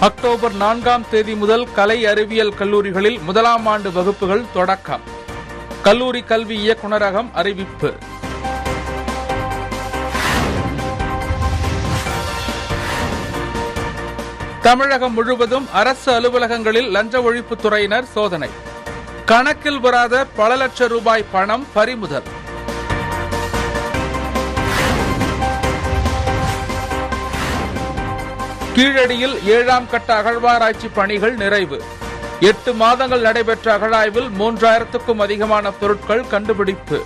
October நான்காம் தேதி முதல் கலை அறிவியல் கல்லூரிகளில் முதலாம் ஆண்டு வகுப்புகள் தொடக்கம் கல்லூரி கல்வி இயக்குநரகம் அறிவிப்பு தமிழகம் முழுவதும் அரசு அலுவலகங்களில் லஞ்ச ஒழிப்புத் துறையினர் சோதனை கணக்கில் வராத பல லட்சம் ரூபாய் பணம் பறிமுதல் கீழடியில் ஏழாம் கட்ட அகழ்வாராய்ச்சி பணிகள் நிறைவு எட்டு மாதங்கள் நடைபெற்ற அகழாய்வில் மூன்றாயிரத்துக்கும் அதிகமான பொருட்கள் கண்டுபிடிப்பு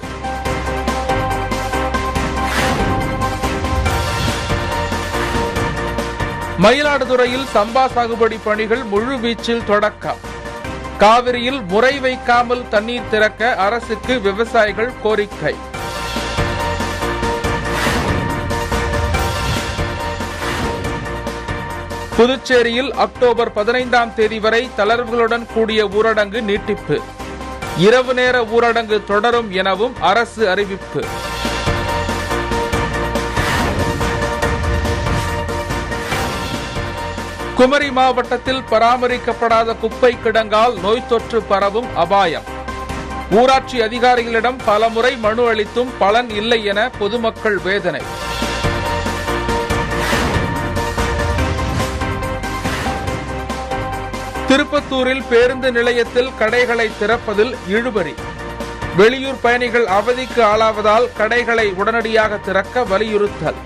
மயிலாடுதுறையில் சம்பா சாகுபடி பணிகள் முழு வீச்சில் தொடக்கம் காவிரியில் முறை வைக்காமல் தண்ணீர் திறக்க அரசுக்கு விவசாயிகள் கோரிக்கை புதுச்சேரியில் அக்டோபர் பதினைந்தாம் தேதி வரை தளர்வுகளுடன் கூடிய ஊரடங்கு நீட்டிப்பு இரவு நேர ஊரடங்கு தொடரும் எனவும் அரசு அறிவிப்பு குமரி மாவட்டத்தில் பராமரிக்கப்படாத குப்பை கிடங்கால் நோய் தொற்று பரவும் அபாயம் ஊராட்சி அதிகாரிகளிடம் பலமுறை மனு அளித்தும் பலன் இல்லை என பொதுமக்கள் வேதனை திருப்பத்தூரில் பேருந்து நிலையத்தில் கடைகளை திறப்பதில் இழுபறி வெளியூர் பயணிகள் அவதிக்கு ஆளாவதால் கடைகளை உடனடியாக திறக்க வலியுறுத்தல்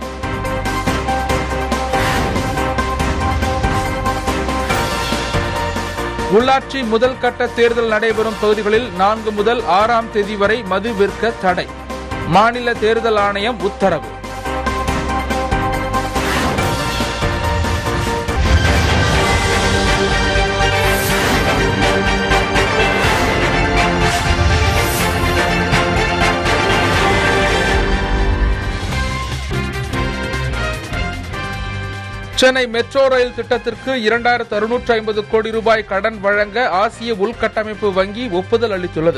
உள்ளாட்சி முதல் கட்ட தேர்தல் நடைபெறும் பகுதிகளில் நான்கு முதல் ஆறாம் தேதி வரை மது விற்க தடை மாநில தேர்தல் ஆணையம் உத்தரவு சென்னை மெட்ரோ ரயில் திட்டத்திற்கு இரண்டாயிரத்து அறுநூற்று ஐம்பது கோடி ரூபாய் கடன் வழங்க ஆசிய உள்கட்டமைப்பு வங்கி ஒப்புதல் அளித்துள்ளது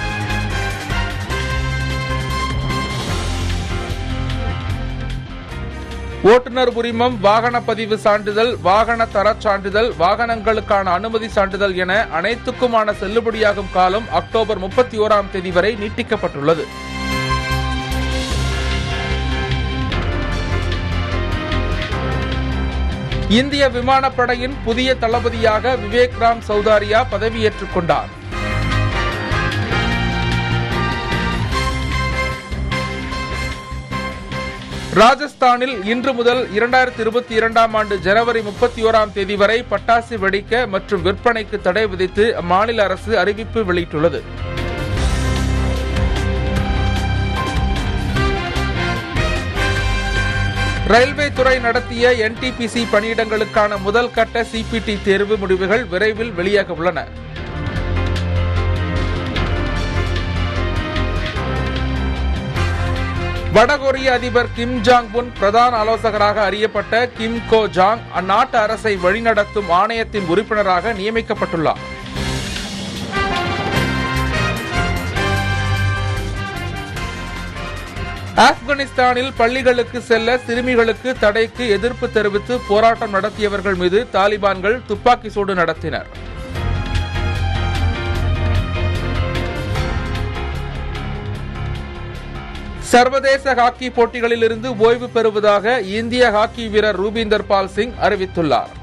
ஓட்டுநர் உரிமம் வாகன பதிவு சான்றிதழ் வாகன தரச் சான்றிதழ் வாகனங்களுக்கான அனுமதி சான்றிதழ் என அனைத்துக்குமான செல்லுபடியாகும் காலம் அக்டோபர் முப்பத்தி ஓராம் தேதி வரை நீட்டிக்கப்பட்டுள்ளது இந்திய விமானப்படையின் புதிய தளபதியாக விவேக் ராம் சௌதாரியா பதவியேற்றுக் கொண்டார் ராஜஸ்தானில் இன்று முதல் இரண்டாயிரத்தி இருபத்தி இரண்டாம் ஆண்டு ஜனவரி முப்பத்தி ஓராம் தேதி வரை பட்டாசு வெடிக்க மற்றும் விற்பனைக்கு தடை விதித்து அம்மாநில அரசு அறிவிப்பு வெளியிட்டுள்ளது ரயில்வே துறை நடத்திய என்டிபிசி பணியிடங்களுக்கான முதல் கட்ட சிபிடி தேர்வு முடிவுகள் விரைவில் வெளியாக உள்ளன வடகொரிய அதிபர் கிம் ஜாங் உன் பிரதான ஆலோசகராக அறியப்பட்ட கிம் கோ ஜாங் அந்நாட்டு அரசை வழிநடத்தும் ஆணையத்தின் உறுப்பினராக நியமிக்கப்பட்டுள்ளார் ஆப்கானிஸ்தானில் பள்ளிகளுக்கு செல்ல சிறுமிகளுக்கு தடைக்கு எதிர்ப்பு தெரிவித்து போராட்டம் நடத்தியவர்கள் மீது தாலிபான்கள் துப்பாக்கி சூடு நடத்தினர் சர்வதேச ஹாக்கி போட்டிகளில் இருந்து ஓய்வு பெறுவதாக இந்திய ஹாக்கி வீரர் ரூபீந்தர் பால் சிங் அறிவித்துள்ளார்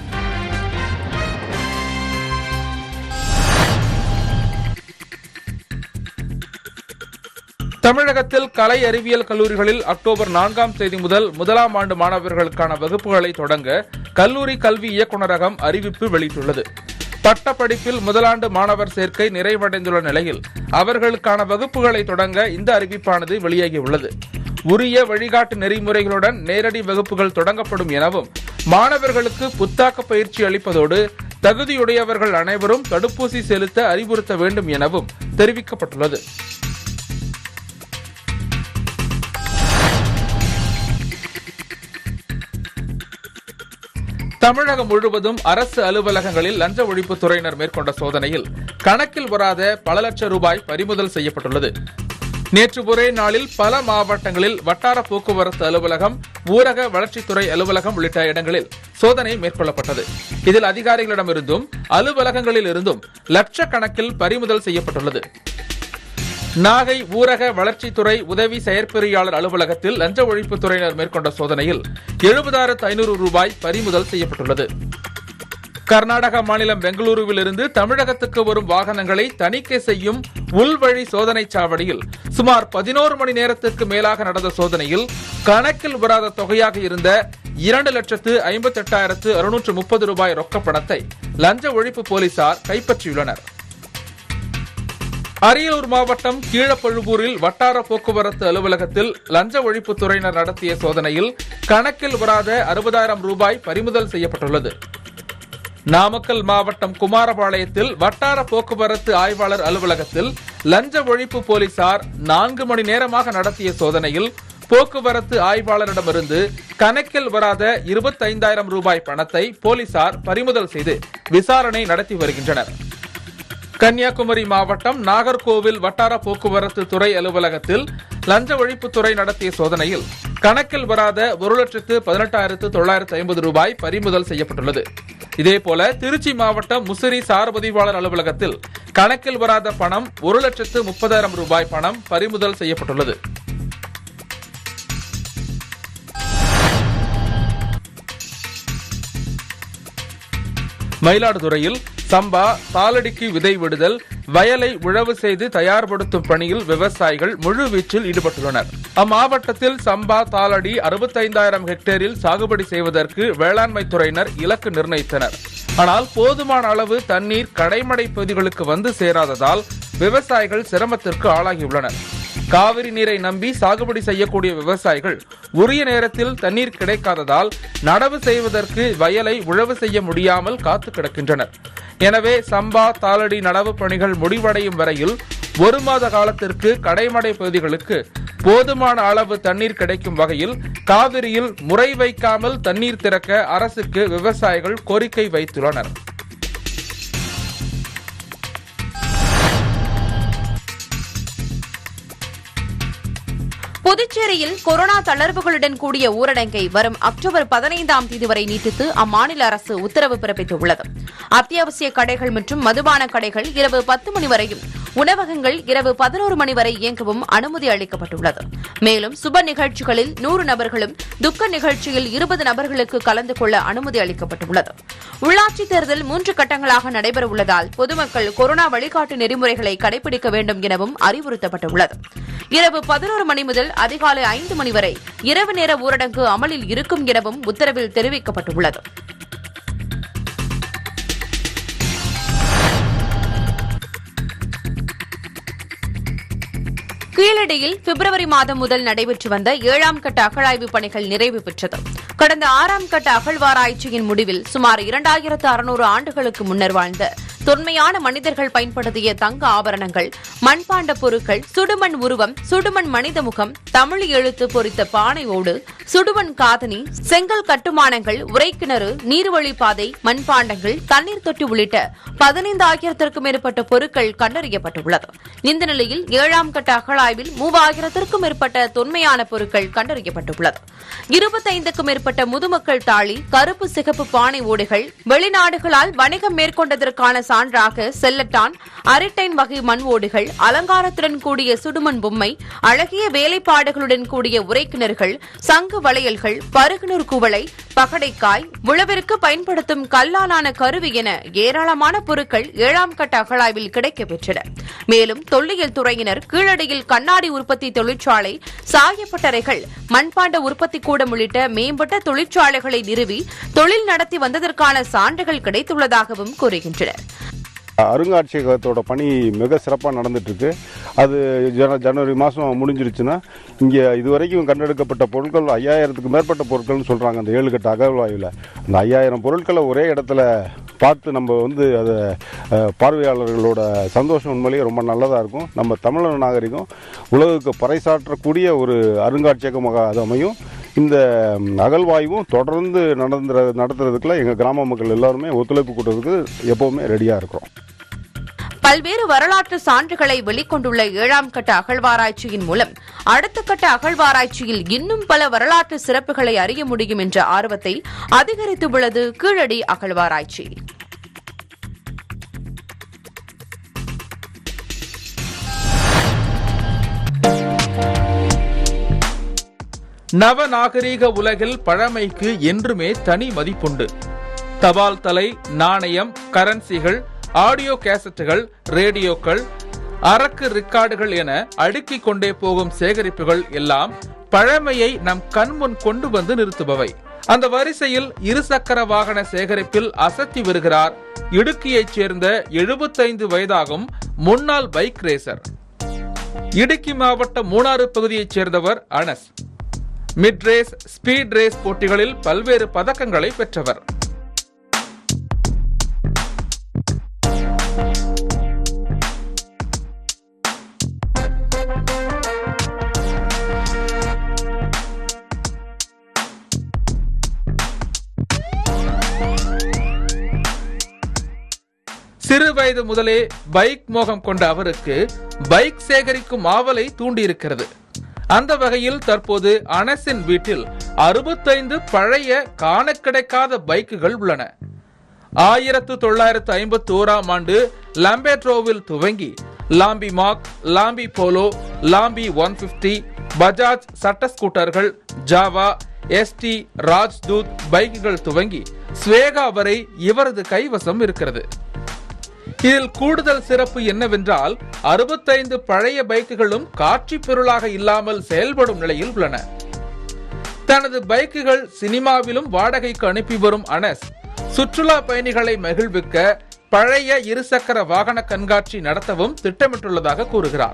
தமிழகத்தில் கலை அறிவியல் கல்லூரிகளில் அக்டோபர் நான்காம் தேதி முதல் முதலாம் ஆண்டு மாணவர்களுக்கான வகுப்புகளை தொடங்க கல்லூரி கல்வி இயக்குநரகம் அறிவிப்பு வெளியிட்டுள்ளது பட்டப்படிப்பில் முதலாண்டு மாணவர் சேர்க்கை நிறைவடைந்துள்ள நிலையில் அவர்களுக்கான வகுப்புகளை தொடங்க இந்த அறிவிப்பானது வெளியாகியுள்ளது உரிய வழிகாட்டு நெறிமுறைகளுடன் நேரடி வகுப்புகள் தொடங்கப்படும் எனவும் மாணவர்களுக்கு புத்தாக்க பயிற்சி அளிப்பதோடு தகுதியுடையவர்கள் அனைவரும் தடுப்பூசி செலுத்த அறிவுறுத்த வேண்டும் எனவும் தெரிவிக்கப்பட்டுள்ளது தமிழகம் முழுவதும் அரசு அலுவலகங்களில் லஞ்ச ஒழிப்புத் துறையினர் மேற்கொண்ட சோதனையில் கணக்கில் வராத பல லட்சம் ரூபாய் பறிமுதல் செய்யப்பட்டுள்ளது நேற்று ஒரே நாளில் பல மாவட்டங்களில் வட்டார போக்குவரத்து அலுவலகம் ஊரக வளர்ச்சித்துறை அலுவலகம் உள்ளிட்ட இடங்களில் சோதனை மேற்கொள்ளப்பட்டது இதில் அதிகாரிகளிடமிருந்தும் அலுவலகங்களில் இருந்தும் லட்சக்கணக்கில் பறிமுதல் செய்யப்பட்டுள்ளது நாகை ஊரக வளர்ச்சித்துறை உதவி செயற்பொறியாளர் அலுவலகத்தில் லஞ்ச ஒழிப்புத்துறையினர் மேற்கொண்ட சோதனையில் எழுபதாயிரத்து ஐநூறு ரூபாய் பறிமுதல் செய்யப்பட்டுள்ளது கர்நாடக மாநிலம் பெங்களூருவில் இருந்து தமிழகத்துக்கு வரும் வாகனங்களை தணிக்கை செய்யும் உள்வழி சோதனை சாவடியில் சுமார் பதினோரு மணி நேரத்திற்கு மேலாக நடந்த சோதனையில் கணக்கில் வராத தொகையாக இருந்த இரண்டு லட்சத்து ஐம்பத்தி எட்டாயிரத்து அறுநூற்று முப்பது ரூபாய் ரொக்க பணத்தை லஞ்ச ஒழிப்பு போலீசார் கைப்பற்றியுள்ளனர் அரியலூர் மாவட்டம் கீழப்பழுவூரில் வட்டார போக்குவரத்து அலுவலகத்தில் லஞ்ச ஒழிப்புத்துறையினர் நடத்திய சோதனையில் கணக்கில் வராத அறுபதாயிரம் ரூபாய் பறிமுதல் செய்யப்பட்டுள்ளது நாமக்கல் மாவட்டம் குமாரபாளையத்தில் வட்டார போக்குவரத்து ஆய்வாளர் அலுவலகத்தில் லஞ்ச ஒழிப்பு போலீசார் நான்கு மணி நேரமாக நடத்திய சோதனையில் போக்குவரத்து ஆய்வாளரிடமிருந்து கணக்கில் வராத இருபத்தைந்தாயிரம் ரூபாய் பணத்தை போலீசார் பறிமுதல் செய்து விசாரணை நடத்தி வருகின்றனர் கன்னியாகுமரி மாவட்டம் நாகர்கோவில் வட்டார போக்குவரத்து துறை அலுவலகத்தில் லஞ்ச ஒழிப்புத்துறை நடத்திய சோதனையில் கணக்கில் வராத ஒரு லட்சத்து பதினெட்டாயிரத்து தொள்ளாயிரத்து ஐம்பது ரூபாய் பறிமுதல் செய்யப்பட்டுள்ளது இதேபோல திருச்சி மாவட்டம் முசிறி சார்பதிவாளர் அலுவலகத்தில் கணக்கில் வராத பணம் ஒரு லட்சத்து முப்பதாயிரம் ரூபாய் பணம் பறிமுதல் செய்யப்பட்டுள்ளது மயிலாடுதுறையில் சம்பா தாளடிக்கு விதை விடுதல் வயலை உழவு செய்து தயார்படுத்தும் பணியில் விவசாயிகள் முழு வீச்சில் ஈடுபட்டுள்ளனர் அம்மாவட்டத்தில் சம்பா தாளடி அறுபத்தைந்தாயிரம் ஹெக்டேரில் சாகுபடி செய்வதற்கு வேளாண்மை துறையினர் இலக்கு நிர்ணயித்தனர் ஆனால் போதுமான அளவு தண்ணீர் கடைமடை பகுதிகளுக்கு வந்து சேராததால் விவசாயிகள் சிரமத்திற்கு ஆளாகியுள்ளனர் காவிரி நீரை நம்பி சாகுபடி செய்யக்கூடிய விவசாயிகள் உரிய நேரத்தில் தண்ணீர் கிடைக்காததால் நடவு செய்வதற்கு வயலை உழவு செய்ய முடியாமல் காத்து கிடக்கின்றனர் எனவே சம்பா தாளடி நடவு பணிகள் முடிவடையும் வரையில் ஒரு மாத காலத்திற்கு கடைமடை பகுதிகளுக்கு போதுமான அளவு தண்ணீர் கிடைக்கும் வகையில் காவிரியில் முறை வைக்காமல் தண்ணீர் திறக்க அரசுக்கு விவசாயிகள் கோரிக்கை வைத்துள்ளனர் புதுச்சேரியில் கொரோனா தளர்வுகளுடன் கூடிய ஊரடங்கை வரும் அக்டோபர் பதினைந்தாம் தேதி வரை நீட்டித்து அம்மாநில அரசு உத்தரவு பிறப்பித்துள்ளது அத்தியாவசிய கடைகள் மற்றும் மதுபான கடைகள் இரவு பத்து மணி வரையும் உணவகங்கள் இரவு பதினோரு மணி வரை இயங்கவும் அனுமதி அளிக்கப்பட்டுள்ளது மேலும் சுப நிகழ்ச்சிகளில் நூறு நபர்களும் துக்க நிகழ்ச்சியில் இருபது நபர்களுக்கு கலந்து கொள்ள அனுமதி அளிக்கப்பட்டுள்ளது உள்ளாட்சித் தேர்தல் மூன்று கட்டங்களாக நடைபெறவுள்ளதால் பொதுமக்கள் கொரோனா வழிகாட்டு நெறிமுறைகளை கடைபிடிக்க வேண்டும் எனவும் அறிவுறுத்தப்பட்டுள்ளது இரவு பதினோரு மணி முதல் அதிகாலை ஐந்து மணி வரை இரவு நேர ஊரடங்கு அமலில் இருக்கும் எனவும் உத்தரவில் தெரிவிக்கப்பட்டுள்ளது கீழடியில் பிப்ரவரி மாதம் முதல் நடைபெற்று வந்த ஏழாம் கட்ட அகழாய்வு பணிகள் நிறைவு பெற்றது கடந்த ஆறாம் கட்ட அகழ்வாராய்ச்சியின் முடிவில் சுமார் இரண்டாயிரத்து அறுநூறு ஆண்டுகளுக்கு முன்னர் வாழ்ந்த தொன்மையான மனிதர்கள் பயன்படுத்திய தங்க ஆபரணங்கள் மண்பாண்ட பொருட்கள் சுடுமண் உருவம் சுடுமண் மனித முகம் தமிழ் எழுத்து பொறித்த பானை ஓடு சுடுமண் காதணி செங்கல் கட்டுமானங்கள் உரைக்கிணறு நீர்வழி பாதை மண்பாண்டங்கள் தண்ணீர் தொட்டி உள்ளிட்ட பதினைந்தாயிரத்திற்கும் மேற்பட்ட பொருட்கள் கண்டறியப்பட்டுள்ளது இந்த நிலையில் ஏழாம் கட்ட அகழாய்வில் மூவாயிரத்திற்கும் மேற்பட்ட தொன்மையான பொருட்கள் கண்டறியப்பட்டுள்ளது இருபத்தைந்துக்கும் மேற்பட்ட முதுமக்கள் தாளி கருப்பு சிகப்பு பானை ஓடுகள் வெளிநாடுகளால் வணிகம் மேற்கொண்டதற்கான சான்றாக செல்லட்டான் அரிட்டைன் வகை மண் ஓடுகள் அலங்காரத்துடன் கூடிய சுடுமண் பொம்மை அழகிய வேலைப்பாடுகளுடன் கூடிய உரைக்கிணறுகள் சங்கு வளையல்கள் பருகுநூர் குவளை பகடைக்காய் உழவிற்கு பயன்படுத்தும் கல்லாலான கருவி என ஏராளமான பொருட்கள் ஏழாம் கட்ட அகழாய்வில் கிடைக்கப்பெற்றன மேலும் தொல்லியல் துறையினர் கீழடியில் கண்ணாடி உற்பத்தி தொழிற்சாலை சாயப்பட்டறைகள் மண்பாண்ட உற்பத்தி கூடம் உள்ளிட்ட மேம்பட்ட தொழிற்சாலைகளை நிறுவி தொழில் நடத்தி வந்ததற்கான சான்றுகள் கிடைத்துள்ளதாகவும் கூறுகின்றனர் அருங்காட்சியகத்தோட பணி மிக சிறப்பாக நடந்துட்டுருக்கு அது ஜன ஜனவரி மாதம் முடிஞ்சிருச்சுன்னா இங்கே இதுவரைக்கும் கண்டெடுக்கப்பட்ட பொருட்கள் ஐயாயிரத்துக்கு மேற்பட்ட பொருட்கள்னு சொல்கிறாங்க அந்த ஏழு கட்ட அகழ்வாயுவில் அந்த ஐயாயிரம் பொருட்களை ஒரே இடத்துல பார்த்து நம்ம வந்து அதை அஹ், பார்வையாளர்களோட சந்தோஷம் உண்மையிலேயே ரொம்ப நல்லதாக இருக்கும் நம்ம தமிழர் நாகரிகம் உலகுக்கு பறைசாற்றக்கூடிய ஒரு அருங்காட்சியகமாக அது அமையும் இந்த ம், அகழ்வாய்வும் தொடர்ந்து நடந்துற நடத்துறதுக்குள்ள எங்கள் கிராம மக்கள் எல்லாருமே ஒத்துழைப்பு கொடுறதுக்கு எப்போவுமே ரெடியாக இருக்கிறோம் பல்வேறு வரலாற்று சான்றுகளை வெளிக்கொண்டுள்ள ஏழாம் கட்ட அகழ்வாராய்ச்சியின் மூலம் அடுத்த கட்ட அகழ்வாராய்ச்சியில் இன்னும் பல வரலாற்று சிறப்புகளை அறிய முடியும் என்ற ஆர்வத்தை அதிகரித்துள்ளது கீழடி அகழ்வாராய்ச்சி நவநாகரீக உலகில் பழமைக்கு என்றுமே தனி மதிப்புண்டு தபால் தலை நாணயம் கரன்சிகள் ஆடியோ கேசட்டுகள் ரேடியோக்கள் அரக்கு ரிக்கார்டுகள் என அடுக்கிக் கொண்டே போகும் சேகரிப்புகள் எல்லாம் பழமையை நம் கண்முன் கொண்டு வந்து நிறுத்துபவை அந்த வரிசையில் இருசக்கர வாகன சேகரிப்பில் அசத்தி வருகிறார் இடுக்கியைச் சேர்ந்த எழுபத்தைந்து வயதாகும் முன்னாள் பைக் ரேசர் இடுக்கி மாவட்ட மூணாறு பகுதியைச் சேர்ந்தவர் Anas mid race speed race போட்டிகளில் பல்வேறு பதக்கங்களை பெற்றவர் சிறு வயது முதலே பைக் மோகம் கொண்ட அவருக்கு பைக் சேகரிக்கும் ஆவலை தூண்டியிருக்கிறது அந்த வகையில் தற்போது அனஸின் வீட்டில் அறுபத்தைந்து பழைய காண கிடைக்காத பைக்குகள் உள்ளன ஆயிரத்து தொள்ளாயிரத்து ஐம்பத்தி ஓராம் ஆண்டு லாம்பேட்ரோவில் துவங்கி Lambi Mac Lambi Polo Lambi one fifty Bajaj Chetak ஸ்கூட்டர்கள் ஜாவா எஸ்டி ராஜ்தூத் பைக்குகள் துவங்கி ஸ்வேகா வரை இவரது கைவசம் இருக்கிறது இதில் கூடுதல் சிறப்பு என்னவென்றால் அறுபத்தைந்து பழைய பைக்குகளும் காட்சி பொருளாக இல்லாமல் செயல்படும் நிலையில் உள்ளன தனது பைக்குகள் சினிமாவிலும் வாடகைக்கு அனுப்பி வரும் அனஸ் சுற்றுலா பயணிகளை மகிழ்விக்க பழைய இருசக்கர வாகன கண்காட்சி நடத்தவும் திட்டமிட்டுள்ளதாக கூறுகிறார்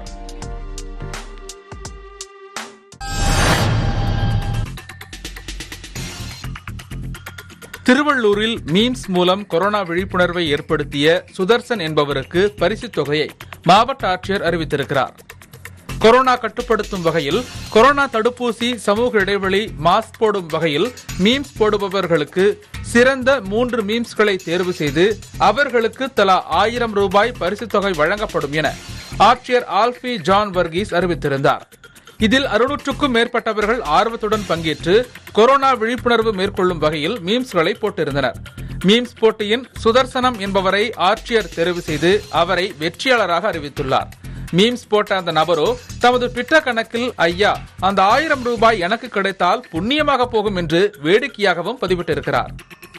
திருவள்ளூரில் மீம்ஸ் மூலம் கொரோனா விழிப்புணர்வை ஏற்படுத்திய சுதர்சன் என்பவருக்கு பரிசுத் தொகையை மாவட்ட ஆட்சியர் அறிவித்திருக்கிறார் கொரோனா கட்டுப்படுத்தும் வகையில் கொரோனா தடுப்பூசி சமூக இடைவெளி மாஸ்க் போடும் வகையில் மீம்ஸ் போடுபவர்களுக்கு சிறந்த மூன்று மீம்ஸ்களை தேர்வு செய்து அவர்களுக்கு தலா ஆயிரம் ரூபாய் பரிசுத் தொகை வழங்கப்படும் என ஆட்சியர் ஆல்பி ஜான் வர்கீஸ் அறிவித்திருந்தார் இதில் அறுநூற்றுக்கும் மேற்பட்டவர்கள் ஆர்வத்துடன் பங்கேற்று கொரோனா விழிப்புணர்வு மேற்கொள்ளும் வகையில் மீம்ஸ்களை போட்டிருந்தனர் மீம்ஸ் போட்டியின் சுதர்சனம் என்பவரை ஆட்சியர் தெரிவு செய்து அவரை வெற்றியாளராக அறிவித்துள்ளார் மீம்ஸ் போட்ட அந்த நபரோ தமது ட்விட்டர் கணக்கில் ஐயா அந்த ஆயிரம் ரூபாய் எனக்கு கிடைத்தால் புண்ணியமாக போகும் என்று வேடிக்கையாகவும் பதிவிட்டிருக்கிறார்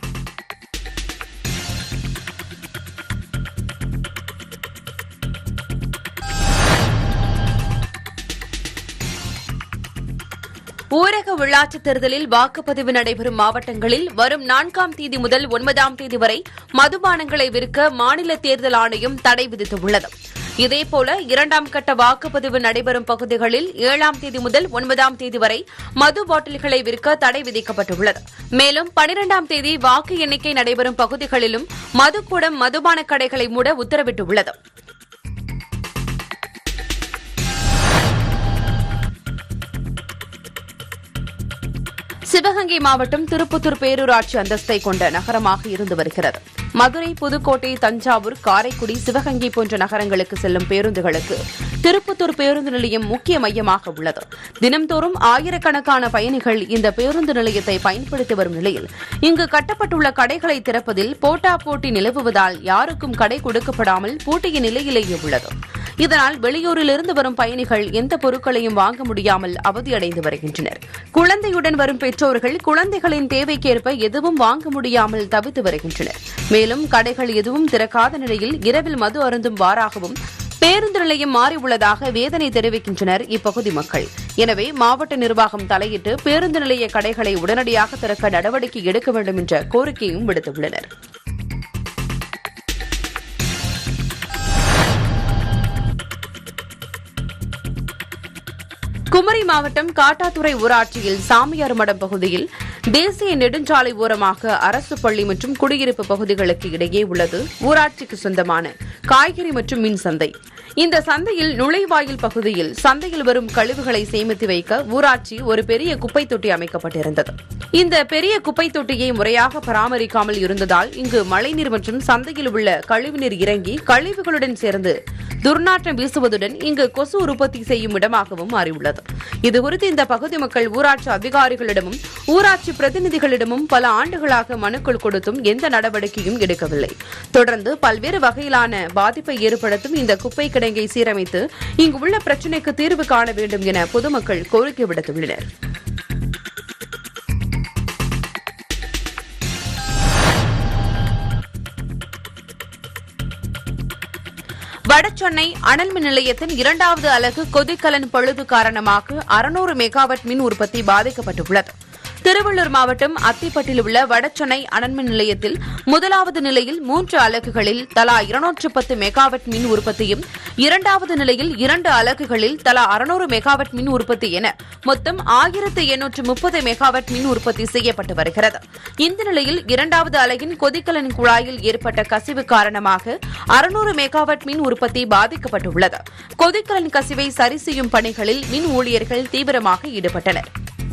ஊரக உள்ளாட்சித் தேர்தலில் வாக்குப்பதிவு நடைபெறும் மாவட்டங்களில் வரும் நான்காம் தேதி முதல் ஒன்பதாம் தேதி வரை மதுபானங்களை விற்க மாநில தேர்தல் ஆணையம் தடை விதித்துள்ளது இதேபோல இரண்டாம் கட்ட வாக்குப்பதிவு நடைபெறும் பகுதிகளில் ஏழாம் தேதி முதல் ஒன்பதாம் தேதி வரை மது பாட்டில்களை விற்க தடை விதிக்கப்பட்டுள்ளது மேலும் பனிரெண்டாம் தேதி வாக்கு எண்ணிக்கை நடைபெறும் பகுதிகளிலும் மதுக்கூடம் மதுபான கடைகளை மூட உத்தரவிட்டுள்ளது சிவகங்கை மாவட்டம் திருப்பத்தூர் பேரூராட்சி அந்தஸ்தை கொண்ட நகரமாக இருந்து வருகிறது மதுரை புதுக்கோட்டை தஞ்சாவூர் காரைக்குடி சிவகங்கை போன்ற நகரங்களுக்கு செல்லும் பேருந்துகளுக்கு திருப்பத்தூர் பேருந்து நிலையம் முக்கிய மையமாக உள்ளது தினம்தோறும் ஆயிரக்கணக்கான பயணிகள் இந்த பேருந்து நிலையத்தை பயன்படுத்தி வரும் நிலையில் இங்கு கட்டப்பட்டுள்ள கடைகளை திறப்பதில் போட்டா போட்டி நிலவுவதால் யாருக்கும் கடை கொடுக்கப்படாமல் பூட்டிய நிலையிலேயே உள்ளது இதனால் வெளியூரிலிருந்து வரும் பயணிகள் எந்த பொருட்களையும் வாங்க முடியாமல் அவதியடைந்து வருகின்றனர் குழந்தையுடன் வரும் பெற்றோர்கள் குழந்தைகளின் தேவைக்கேற்ப எதுவும் வாங்க முடியாமல் தவித்து வருகின்றனர் மேலும் கடைகள் எதுவும் திறக்காத நிலையில் இரவில் மது அருந்தும் வாராகவும் பேருந்து நிலையம் மாறியுள்ளதாக வேதனை தெரிவிக்கின்றனர் இப்பகுதி மக்கள் எனவே மாவட்ட நிர்வாகம் தலையிட்டு பேருந்து நிலைய கடைகளை உடனடியாக திறக்க நடவடிக்கை எடுக்க வேண்டும் என்ற கோரிக்கையும் விடுத்துள்ளனர் குமரி மாவட்டம் காட்டாத்துறை ஊராட்சியில் சாமியார் மடம் பகுதியில் தேசிய நெடுஞ்சாலை ஓரமாக அரசு பள்ளி மற்றும் குடியிருப்பு பகுதிகளுக்கு இடையே உள்ளது ஊராட்சிக்கு சொந்தமான காய்கறி மற்றும் மீன் சந்தை இந்த சந்தையில் நுழைவாயில் பகுதியில் சந்தையில் வரும் கழிவுகளை சேமித்து வைக்க ஊராட்சி ஒரு பெரிய குப்பை தொட்டி அமைக்கப்பட்டிருந்தது இந்த பெரிய குப்பை தொட்டியை முறையாக பராமரிக்காமல் இருந்ததால் இங்கு மழைநீர் மற்றும் சந்தையில் உள்ள கழிவுநீர் இறங்கி கழிவுகளுடன் சேர்ந்து துர்நாற்றம் வீசுவதுடன் இங்கு கொசு உற்பத்தி செய்யும் இடமாகவும் மாறியுள்ளது இதுகுறித்து இந்த பகுதி மக்கள் ஊராட்சி அதிகாரிகளிடமும் ஊராட்சி பிரதிநிதிகளிடமும் பல ஆண்டுகளாக மனுக்கள் கொடுத்தும் எந்த நடவடிக்கையும் எடுக்கவில்லை தொடர்ந்து பல்வேறு வகையிலான பாதிப்பை ஏற்படுத்தும் இந்த குப்பை கிடங்கை சீரமைத்து இங்கு உள்ள பிரச்சினைக்கு தீர்வு காண வேண்டும் என பொதுமக்கள் கோரிக்கை விடுத்துள்ளனர் வடசென்னை அனல் மின் நிலையத்தின் இரண்டாவது அலகு கொதிக்கலன் பழுது காரணமாக அறுநூறு மெகாவாட் மின் உற்பத்தி பாதிக்கப்பட்டுள்ளது திருவள்ளூர் மாவட்டம் அத்திப்பட்டில் உள்ள வடசென்னை அனல்மின் நிலையத்தில் முதலாவது நிலையில் மூன்று அலகுகளில் தலா இருநூற்று பத்து மெகாவாட் மின் உற்பத்தியும் இரண்டாவது நிலையில் இரண்டு அலகுகளில் தலா அறுநூறு மெகாவாட் மின் உற்பத்தி என மொத்தம் ஆயிரத்து எண்ணூற்று முப்பது மெகாவாட் மின் உற்பத்தி செய்யப்பட்டு வருகிறது இந்த நிலையில் இரண்டாவது அலகின் கொதிக்கலன் குழாயில் ஏற்பட்ட கசிவு காரணமாக அறுநூறு மெகாவாட் மின் உற்பத்தி பாதிக்கப்பட்டுள்ளது கொதிக்கலன் கசிவை சரி செய்யும் பணிகளில் மின் ஊழியர்கள் தீவிரமாக ஈடுபட்டனர்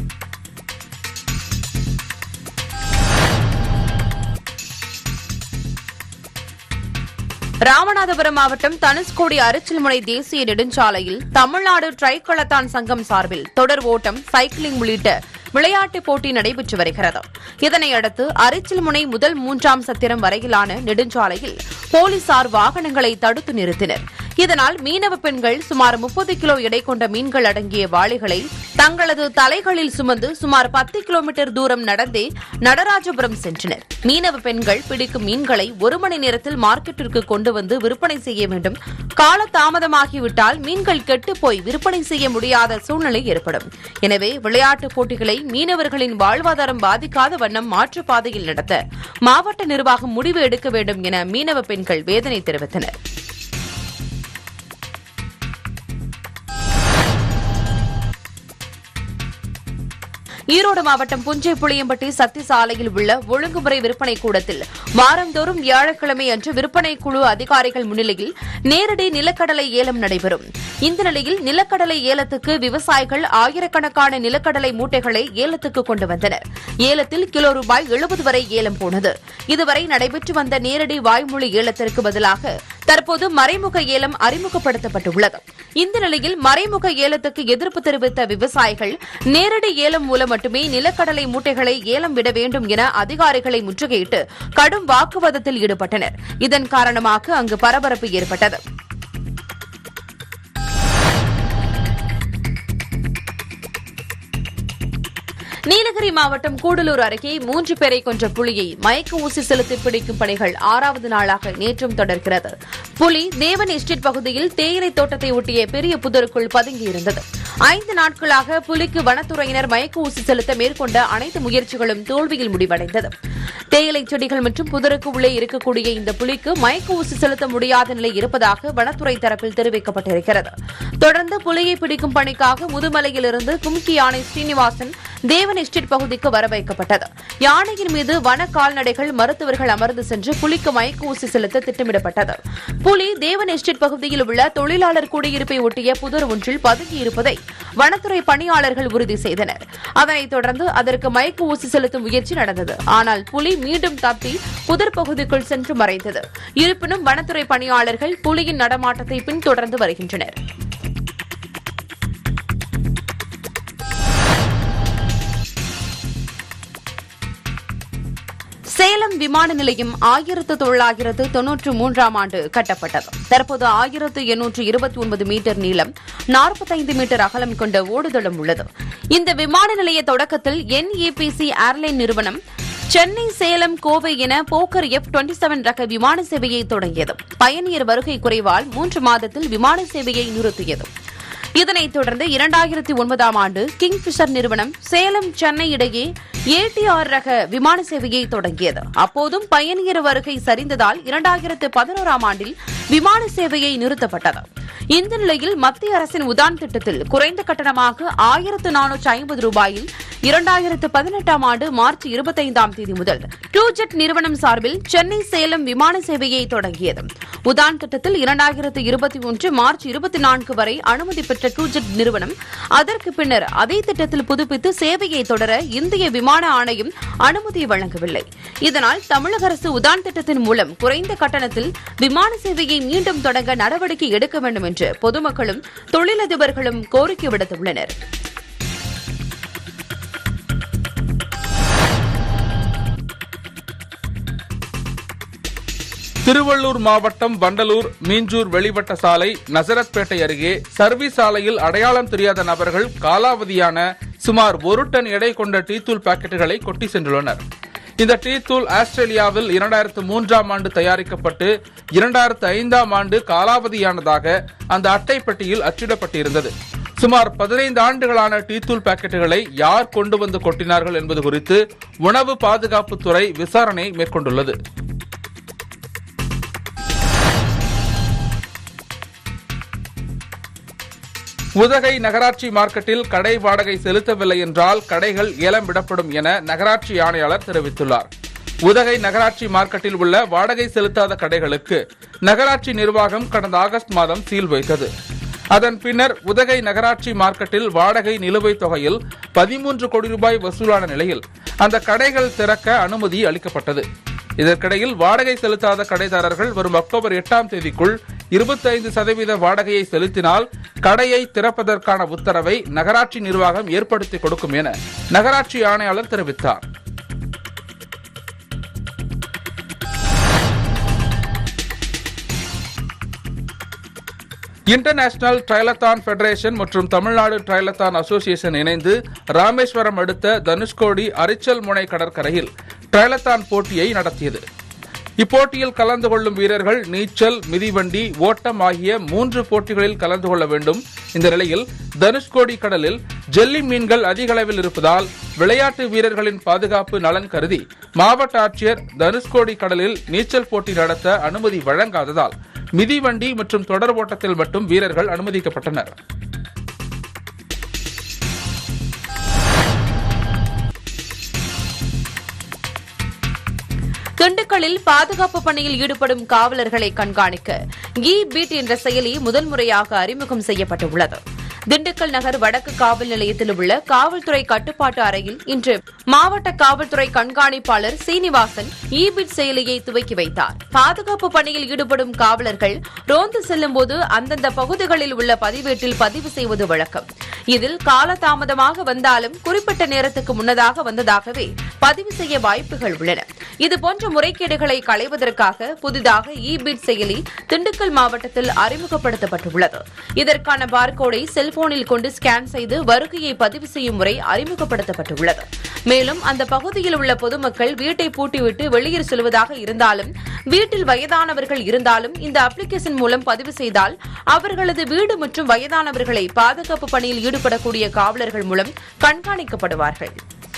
ராமநாதபுரம் மாவட்டம் தனுஷ்கோடி அரிச்சல்முனை தேசிய நெடுஞ்சாலையில் தமிழ்நாடு ட்ரைகலத்தான் சங்கம் சார்பில் தொடர் ஓட்டம் சைக்கிளிங் உள்ளிட்ட விளையாட்டுப் போட்டி நடைபெற்று வருகிறது இதனையடுத்து அரிச்சல்முனை முதல் மூன்றாம் சத்திரம் வரையிலான நெடுஞ்சாலையில் போலீசார் வாகனங்களை தடுத்து நிறுத்தினர் இதனால் மீனவ பெண்கள் சுமார் முப்பது கிலோ எடை கொண்ட மீன்கள் அடங்கிய வாளிகளை தங்களது தலைகளில் சுமந்து சுமார் பத்து கிலோமீட்டர் தூரம் நடந்தே நடராஜபுரம் சென்றனர் மீனவ பெண்கள் பிடிக்கும் மீன்களை ஒரு மணி நேரத்தில் மார்க்கெட்டிற்கு கொண்டு வந்து விற்பனை செய்ய வேண்டும் கால தாமதமாகிவிட்டால் மீன்கள் கெட்டுப்போய் விற்பனை செய்ய முடியாத சூழ்நிலை ஏற்படும் எனவே விளையாட்டுப் போட்டிகளை மீனவர்களின் வாழ்வாதாரம் பாதிக்காத வண்ணம் மாற்றுப் பாதையில் நடத்த மாவட்ட நிர்வாகம் முடிவு எடுக்க வேண்டும் என மீனவ பெண்கள் வேதனை தெரிவித்தனர் ஈரோடு மாவட்டம் புஞ்சை புளியம்பட்டி சக்தி சாலையில் உள்ள ஒழுங்குமுறை விற்பனை கூடத்தில் வாரந்தோறும் வியாழக்கிழமை அன்று விற்பனை குழு அதிகாரிகள் முன்னிலையில் நேரடி நிலக்கடலை ஏலம் நடைபெறும் இந்த நிலையில் நிலக்கடலை ஏலத்துக்கு விவசாயிகள் ஆயிரக்கணக்கான நிலக்கடலை மூட்டைகளை ஏலத்துக்கு கொண்டு வந்தனர் ஏலத்தில் கிலோ ரூபாய் எழுபது வரை ஏலம் போனது இதுவரை நடைபெற்று வந்த நேரடி வாய்மொழி ஏலத்திற்கு பதிலாக தற்போது மறைமுக ஏலம் அறிமுகப்படுத்தப்பட்டுள்ளது இந்த நிலையில் மறைமுக ஏலத்துக்கு எதிர்ப்பு தெரிவித்த விவசாயிகள் நேரடி ஏலம் மூலம் மட்டுமே நிலக்கடலை மூட்டைகளை ஏலம் விட வேண்டும் என அதிகாரிகளை முற்றுகையிட்டு கடும் வாக்குவாதத்தில் ஈடுபட்டனர் இதன் காரணமாக அங்கு பரபரப்பு ஏற்பட்டது நீலகிரி மாவட்டம் கூடலூர் அருகே மூன்று பேரை கொன்ற புலியை மயக்க ஊசி செலுத்தி பிடிக்கும் பணிகள் ஆறாவது நாளாக நேற்றும் தொடர்கிறது புலி தேவன் எஸ்டேட் பகுதியில் தேயிலை தோட்டத்தை ஒட்டிய பெரிய புதருக்குள் பதுங்கியிருந்தது ஐந்து நாட்களாக புலிக்கு வனத்துறையினர் மயக்க ஊசி செலுத்த மேற்கொண்ட அனைத்து முயற்சிகளும் தோல்வியில் முடிவடைந்தது தேயிலை செடிகள் மற்றும் புதருக்கு உள்ளே இருக்கக்கூடிய இந்த புலிக்கு மயக்க ஊசி செலுத்த முடியாத நிலை இருப்பதாக வனத்துறை தரப்பில் தெரிவிக்கப்பட்டிருக்கிறது தொடர்ந்து புலியை பிடிக்கும் பணிக்காக முதுமலையிலிருந்து கும்கி யானை ஸ்ரீனிவாசன் தேவன் எஸ்டேட் பகுதிக்கு வர வைக்கப்பட்டது யானையின் மீது வன கால்நடைகள் மருத்துவர்கள் அமர்ந்து சென்று புலிக்கு மயக்க ஊசி செலுத்த திட்டமிடப்பட்டது புலி தேவன் எஸ்டேட் பகுதியில் உள்ள தொழிலாளர் குடியிருப்பை ஒட்டிய புதர் ஒன்றில் பதுங்கியிருப்பதை வனத்துறை பணியாளர்கள் உறுதி செய்தனர் அதனைத் தொடர்ந்து அதற்கு மயக்க ஊசி செலுத்தும் முயற்சி நடந்தது ஆனால் புலி மீண்டும் தப்பி புதர் பகுதிக்குள் சென்று மறைந்தது இருப்பினும் வனத்துறை பணியாளர்கள் புலியின் நடமாட்டத்தை பின்தொடர்ந்து வருகின்றனர் சேலம் விமான நிலையம் ஆயிரத்து தொள்ளாயிரத்து தொன்னூற்று மூன்றாம் ஆண்டு கட்டப்பட்டது தற்போது ஆயிரத்து எண்ணூற்று இருபத்தி ஒன்பது மீட்டர் நீளம் நாற்பத்தைந்து மீட்டர் அகலம் கொண்ட ஓடுதளம் உள்ளது இந்த விமான நிலைய தொடக்கத்தில் என்ஏபிசி ஏர்லைன் நிறுவனம் சென்னை சேலம் கோவை என போக்கர் எஃப் டுவெண்டி செவன் ரக விமான சேவையை தொடங்கியது பயணியர் வருகை குறைவால் மூன்று மாதத்தில் விமான சேவையை நிறுத்தியது இதனைத் தொடர்ந்து இரண்டாயிரத்தி ஒன்பதாம் ஆண்டு கிங்ஃபிஷர் நிறுவனம் சேலம் சென்னை இடையே ஏடிஆர் ரக விமான சேவையை தொடங்கியது அப்போதும் பயணியர் வருகை சரிந்ததால் இரண்டாயிரத்து பதினோராம் ஆண்டில் விமான சேவையை நிறுத்தப்பட்டது இந்த நிலையில் மத்திய அரசின் உதான் திட்டத்தில் குறைந்த கட்டணமாக ஆயிரத்து நானூற்று ஐம்பது ரூபாயில் இரண்டாயிரத்து பதினெட்டாம் ஆண்டு மார்ச் இருபத்தைந்தாம் தேதி முதல் டூஜெட் நிறுவனம் சார்பில் சென்னை சேலம் விமான சேவையை தொடங்கியது உதான் திட்டத்தில் இரண்டாயிரத்து இருபத்தி ஒன்று மார்ச் இருபத்தி நான்கு வரை அனுமதி பெற்ற டூஜெட் நிறுவனம் அதற்கு பின்னர் அதே திட்டத்தில் புதுப்பித்து சேவையை தொடர இந்திய விமான ஆணையம் அனுமதி வழங்கவில்லை இதனால் தமிழக அரசு உதான் திட்டத்தின் மூலம் குறைந்த கட்டணத்தில் விமான சேவையை மீண்டும் தொடங்க நடவடிக்கை எடுக்க வேண்டும் என்று பொதுமக்களும் தொழிலதிபர்களும் கோரிக்கை விடுத்துள்ளனர் திருவள்ளூர் மாவட்டம் வண்டலூர் மீஞ்சூர் வெளிவட்ட சாலை நசரத்பேட்டை அருகே சர்வீஸ் சாலையில் அடையாளம் தெரியாத நபர்கள் காலாவதியான சுமார் ஒரு டன் எடை கொண்ட டீத்தூள் பாக்கெட்டுகளை கொட்டி சென்றுள்ளனர் இந்த டீத்தூள் ஆஸ்திரேலியாவில் இரண்டாயிரத்து மூன்றாம் ஆண்டு தயாரிக்கப்பட்டு இரண்டாயிரத்து ஐந்தாம் ஆண்டு காலாவதியானதாக அந்த அட்டை பெட்டியில் அச்சிடப்பட்டிருந்தது சுமார் பதினைந்து ஆண்டுகளான டீத்தூள் பாக்கெட்டுகளை யார் கொண்டு வந்து கொட்டினார்கள் என்பது குறித்து உணவு பாதுகாப்புத்துறை விசாரணை மேற்கொண்டுள்ளது உதகை நகராட்சி மார்க்கெட்டில் கடை வாடகை செலுத்தவில்லை என்றால் கடைகள் ஏலம் விடப்படும் என நகராட்சி ஆணையாளர் தெரிவித்துள்ளார் உதகை நகராட்சி மார்க்கெட்டில் உள்ள வாடகை செலுத்தாத கடைகளுக்கு நகராட்சி நிர்வாகம் கடந்த ஆகஸ்ட் மாதம் சீல் வைத்தது அதன் பின்னர் உதகை நகராட்சி மார்க்கெட்டில் வாடகை நிலுவைத் தொகையில் பதிமூன்று கோடி ரூபாய் வசூலான நிலையில் அந்த கடைகள் திறக்க அனுமதி அளிக்கப்பட்டது இதற்கிடையில் வாடகை செலுத்தாத கடைதாரர்கள் வரும் அக்டோபர் எட்டாம் தேதிக்குள் இருபத்தைந்து சதவீத வாடகையை செலுத்தினால் கடையை திறப்பதற்கான உத்தரவை நகராட்சி நிர்வாகம் ஏற்படுத்தி கொடுக்கும் என நகராட்சி ஆணையாளர் தெரிவித்தார் இன்டர்நேஷனல் ட்ரைலத்தான் ஃபெடரேஷன் மற்றும் தமிழ்நாடு ட்ரைலத்தான் அசோசியேஷன் இணைந்து ராமேஸ்வரம் அடுத்த தனுஷ்கோடி அரிச்சல் முனை கடற்கரையில் ட்ரைலத்தான் போட்டியை நடத்தியது இப்போட்டியில் கலந்து கொள்ளும் வீரர்கள் நீச்சல் மிதிவண்டி ஓட்டம் ஆகிய மூன்று போட்டிகளில் கலந்து கொள்ள வேண்டும் இந்த நிலையில் தனுஷ்கோடி கடலில் ஜெல்லி மீன்கள் அதிக அளவில் இருப்பதால் விளையாட்டு வீரர்களின் பாதுகாப்பு நலன் கருதி மாவட்ட ஆட்சியர் தனுஷ்கோடி கடலில் நீச்சல் போட்டி நடத்த அனுமதி வழங்காததால் மிதிவண்டி மற்றும் தொடர் ஓட்டத்தில் மட்டும் வீரர்கள் அனுமதிக்கப்பட்டனர் திண்டுக்கல்லில் பாதுகாப்பு பணியில் ஈடுபடும் காவலர்களை கண்காணிக்க இ பீட் என்ற செயலி முதல் முறையாக அறிமுகம் செய்யப்பட்டுள்ளது திண்டுக்கல் நகர் வடக்கு காவல் நிலையத்தில் உள்ள காவல்துறை கட்டுப்பாட்டு அறையில் இன்று மாவட்ட காவல்துறை கண்காணிப்பாளர் சீனிவாசன் இ பிட் செயலியை துவக்கி வைத்தார் பாதுகாப்பு பணியில் ஈடுபடும் காவலர்கள் ரோந்து செல்லும் போது அந்தந்த பகுதிகளில் உள்ள பதிவேட்டில் பதிவு செய்வது வழக்கம் இதில் காலதாமதமாக வந்தாலும் குறிப்பிட்ட நேரத்துக்கு முன்னதாக வந்ததாகவே பதிவு செய்ய வாய்ப்புகள் உள்ளன இதுபோன்ற முறைகேடுகளை களைவதற்காக புதிதாக இ பிட் செயலி திண்டுக்கல் மாவட்டத்தில் அறிமுகப்படுத்தப்பட்டுள்ளது இதற்கான பார்கோடை செல்போனில் கொண்டு ஸ்கேன் செய்து வருகையை பதிவு செய்யும் முறை அறிமுகப்படுத்தப்பட்டுள்ளது மேலும் அந்த பகுதியில் உள்ள பொதுமக்கள் வீட்டை பூட்டிவிட்டு வெளியில் செல்வதாக இருந்தாலும் வீட்டில் வயதானவர்கள் இருந்தாலும் இந்த அப்ளிகேஷன் மூலம் பதிவு செய்தால் அவர்களது வீடு மற்றும் வயதானவர்களை பாதுகாப்பு பணியில் ஈடுபடக்கூடிய காவலர்கள் மூலம் கண்காணிக்கப்படுவார்கள்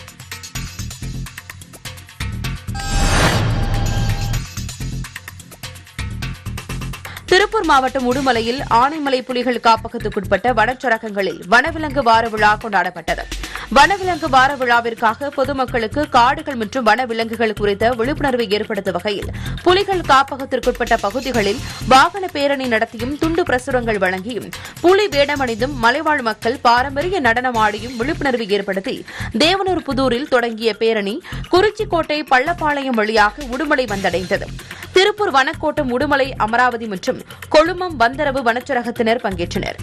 திருப்பூர் மாவட்டம் உடுமலையில் ஆனைமலை புலிகள் காப்பகத்துக்குட்பட்ட வனச்சரகங்களில் வனவிலங்கு வார விழா கொண்டாடப்பட்டது வனவிலங்கு வார விழாவிற்காக பொதுமக்களுக்கு காடுகள் மற்றும் வனவிலங்குகள் குறித்த விழிப்புணர்வை ஏற்படுத்தும் வகையில் புலிகள் காப்பகத்திற்குட்பட்ட பகுதிகளில் வாகன பேரணி நடத்தியும் துண்டு பிரசுரங்கள் வழங்கியும் புலி வேடமணிந்தும் மலைவாழ் மக்கள் பாரம்பரிய நடனமாடியும் விழிப்புணர்வை ஏற்படுத்தி தேவனூர் புதூரில் தொடங்கிய பேரணி குறிச்சிக்கோட்டை பள்ளப்பாளையம் வழியாக உடுமலை வந்தடைந்தது திருப்பூர் வனக்கோட்டம் உடுமலை அமராவதி மற்றும் கொழுமம் வந்தரவு வனச்சரகத்தினர் பங்கேற்றனர்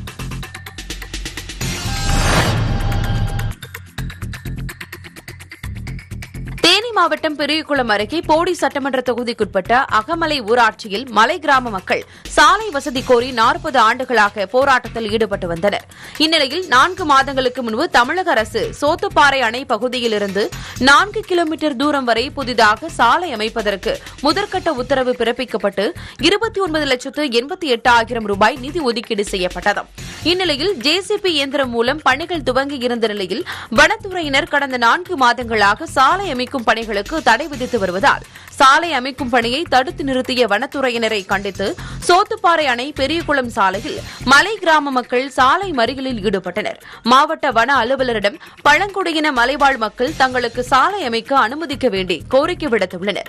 தேனி மாவட்டம் பெரியகுளம் அருகே போடி சட்டமன்ற தொகுதிக்குட்பட்ட அகமலை ஊராட்சியில் மலை கிராம மக்கள் சாலை வசதி கோரி நாற்பது ஆண்டுகளாக போராட்டத்தில் ஈடுபட்டு வந்தனர் இந்நிலையில் நான்கு மாதங்களுக்கு முன்பு தமிழக அரசு சோத்துப்பாறை அணை பகுதியிலிருந்து நான்கு கிலோமீட்டர் தூரம் வரை புதிதாக சாலை அமைப்பதற்கு முதற்கட்ட உத்தரவு பிறப்பிக்கப்பட்டு இருபத்தி ஒன்பது லட்சத்து எண்பத்தி எட்டு ஆயிரம் ரூபாய் நிதி ஒதுக்கீடு செய்யப்பட்டது இந்நிலையில் ஜேசிபி இயந்திரம் மூலம் பணிகள் துவங்கி இருந்த நிலையில் வனத்துறையினர் கடந்த நான்கு மாதங்களாக சாலை அமைக்கும் பணிகள் பணிகளுக்கு தடை விதித்து வருவதால் சாலை அமைக்கும் பணியை தடுத்து நிறுத்திய வனத்துறையினரை கண்டித்து சோத்துப்பாறை அணை பெரியகுளம் சாலையில் மலை கிராம மக்கள் சாலை மறியலில் ஈடுபட்டனர் மாவட்ட வன அலுவலரிடம் பழங்குடியின மலைவாழ் மக்கள் தங்களுக்கு சாலை அமைக்க அனுமதிக்க வேண்டி கோரிக்கை விடுத்துள்ளனர்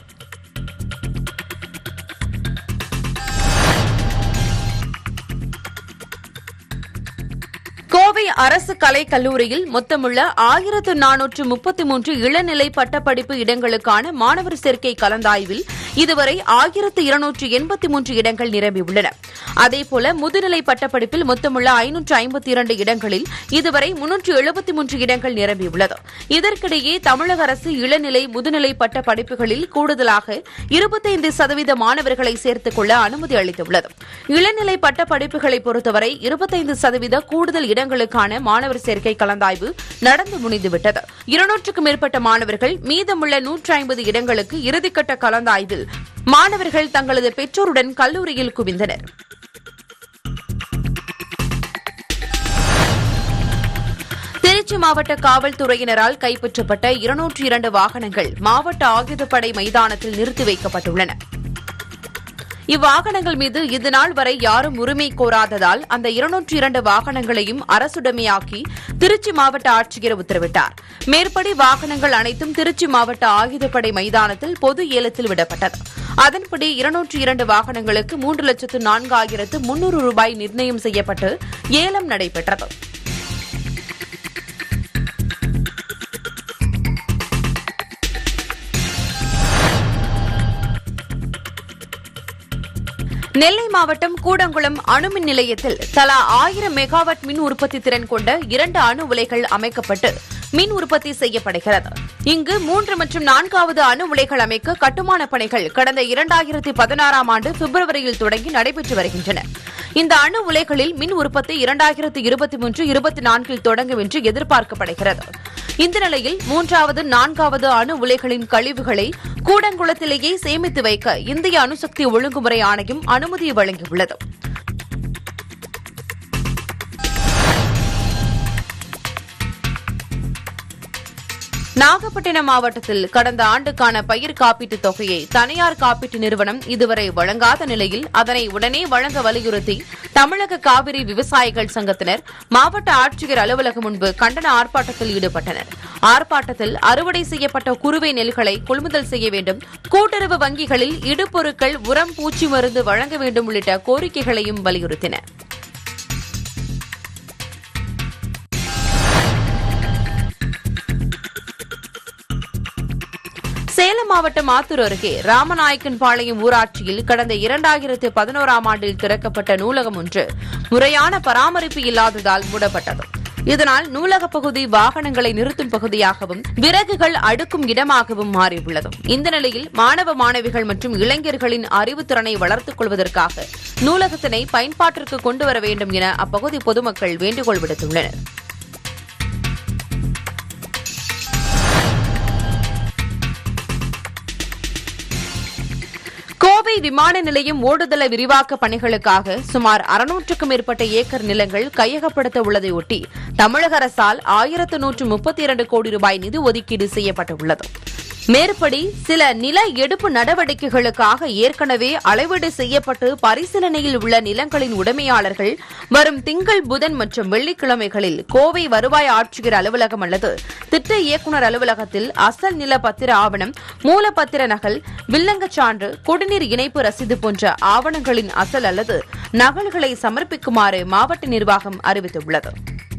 கோவை அரசு கலைக் கல்லூரியில் மொத்தமுள்ள ஆயிரத்து நானூற்று முப்பத்தி மூன்று இளநிலை பட்டப்படிப்பு இடங்களுக்கான மாணவர் சேர்க்கை கலந்தாய்வில் இதுவரை ஆயிரத்து இருநூற்று எண்பத்தி மூன்று இடங்கள் நிரம்பியுள்ளன அதேபோல முதுநிலை பட்டப்படிப்பில் மொத்தமுள்ள ஐநூற்று ஐம்பத்தி இரண்டு இடங்களில் இதுவரை முன்னூற்று எழுபத்தி மூன்று இடங்கள் நிரம்பியுள்ளது இதற்கிடையே தமிழக அரசு இளநிலை முதுநிலை பட்ட படிப்புகளில் கூடுதலாக இருபத்தைந்து சதவீத மாணவர்களை சேர்த்துக் கொள்ள அனுமதி அளித்துள்ளது இளநிலை பட்ட படிப்புகளை பொறுத்தவரை இருபத்தைந்து சதவீத கூடுதல் இடங்களுக்கான மாணவர் சேர்க்கை கலந்தாய்வு நடந்து முடிந்துவிட்டது இருநூற்றுக்கும் மேற்பட்ட மாணவர்கள் மீதமுள்ள நூற்று ஐம்பது இடங்களுக்கு இறுதிக்கட்ட கலந்தாய்வில் மாணவர்கள் தங்களது பெற்றோருடன் கல்லூரியில் குவிந்தனர் திருச்சி மாவட்ட காவல்துறையினரால் கைப்பற்றப்பட்ட இருநூற்று இரண்டு வாகனங்கள் மாவட்ட ஆயுதப்படை மைதானத்தில் நிறுத்தி வைக்கப்பட்டுள்ளன இவ்வாகனங்கள் மீது இதுநாள் வரை யாரும் உரிமை கோராததால் அந்த இருநூற்றி இரண்டு வாகனங்களையும் அரசுடைமையாக்கி திருச்சி மாவட்ட ஆட்சியர் உத்தரவிட்டார் மேற்படி வாகனங்கள் அனைத்தும் திருச்சி மாவட்ட ஆயுதப்படை மைதானத்தில் பொது ஏலத்தில் விடப்பட்டது அதன்படி இருநூற்றி இரண்டு வாகனங்களுக்கு மூன்று லட்சத்து நான்காயிரத்து முன்னூறு ரூபாய் நிர்ணயம் செய்யப்பட்டு ஏலம் நடைபெற்றது நெல்லை மாவட்டம் கூடங்குளம் அணுமின் நிலையத்தில் தலா ஆயிரம் மெகாவாட் மின் உற்பத்தி திறன் கொண்ட இரண்டு அணு உலைகள் அமைக்கப்பட்டு மின் உற்பத்தி செய்யப்படுகிறது இங்கு மூன்று மற்றும் நான்காவது அணு உலைகள் அமைக்க கட்டுமான பணிகள் கடந்த இரண்டாயிரத்தி பதினாறாம் ஆண்டு பிப்ரவரியில் தொடங்கி நடைபெற்று வருகின்றன இந்த அணு உலைகளில் மின் உற்பத்தி இரண்டாயிரத்து இருபத்தி மூன்று இருபத்தி நான்கில் தொடங்கும் என்று எதிர்பார்க்கப்படுகிறது இந்த நிலையில் மூன்றாவது நான்காவது அணு உலைகளின் கழிவுகளை கூடங்குளத்திலேயே சேமித்து வைக்க இந்திய அணுசக்தி ஒழுங்குமுறை ஆணையம் அனுமதி வழங்கியுள்ளது நாகப்பட்டினம் மாவட்டத்தில் கடந்த ஆண்டுக்கான பயிர் காப்பீட்டுத் தொகையை தனியார் காப்பீட்டு நிறுவனம் இதுவரை வழங்காத நிலையில் அதனை உடனே வழங்க வலியுறுத்தி தமிழக காவிரி விவசாயிகள் சங்கத்தினர் மாவட்ட ஆட்சியர் அலுவலகம் முன்பு கண்டன ஆர்ப்பாட்டத்தில் ஈடுபட்டனர் ஆர்ப்பாட்டத்தில் அறுவடை செய்யப்பட்ட குறுவை நெல்களை கொள்முதல் செய்ய வேண்டும் கூட்டுறவு வங்கிகளில் இடுபொருட்கள் உரம் பூச்சி மருந்து வழங்க வேண்டும் உள்ளிட்ட கோரிக்கைகளையும் வலியுறுத்தினர் சேலம் மாவட்டம் ஆத்தூர் அருகே ராமநாயக்கன் பாளையம் ஊராட்சியில் கடந்த இரண்டாயிரத்து பதினோராம் ஆண்டில் திறக்கப்பட்ட நூலகம் ஒன்று முறையான பராமரிப்பு இல்லாததால் மூடப்பட்டது இதனால் நூலக பகுதி வாகனங்களை நிறுத்தும் பகுதியாகவும் விறகுகள் அடுக்கும் இடமாகவும் மாறியுள்ளது இந்த நிலையில் மாணவ மாணவிகள் மற்றும் இளைஞர்களின் அறிவுத்திறனை வளர்த்துக் கொள்வதற்காக நூலகத்தினை பயன்பாட்டிற்கு கொண்டுவர வேண்டும் என அப்பகுதி பொதுமக்கள் வேண்டுகோள் விடுத்துள்ளனர் கோவை விமான நிலையம் ஓடுதள விரிவாக்க பணிகளுக்காக சுமார் அறுநூற்றுக்கும் மேற்பட்ட ஏக்கர் நிலங்கள் கையகப்படுத்த உள்ளதையொட்டி தமிழக அரசால் ஆயிரத்து நூற்று முப்பத்தி இரண்டு கோடி ரூபாய் நிதி ஒதுக்கீடு செய்யப்பட்டுள்ளது மேற்படி சில நில எடுப்பு நடவடிக்கைகளுக்காக ஏற்கனவே அளவீடு செய்யப்பட்டு பரிசீலனையில் உள்ள நிலங்களின் உடைமையாளர்கள் வரும் திங்கள் புதன் மற்றும் வெள்ளிக்கிழமைகளில் கோவை வருவாய் ஆட்சியர் அலுவலகம் அல்லது திட்ட இயக்குநர் அலுவலகத்தில் அசல் நில பத்திர ஆவணம் மூலப்பத்திர நகல் வில்லங்கச் சான்று குடிநீர் இணைப்பு ரசீது போன்ற ஆவணங்களின் அசல் அல்லது நகல்களை சமர்ப்பிக்குமாறு மாவட்ட நிர்வாகம் அறிவித்துள்ளது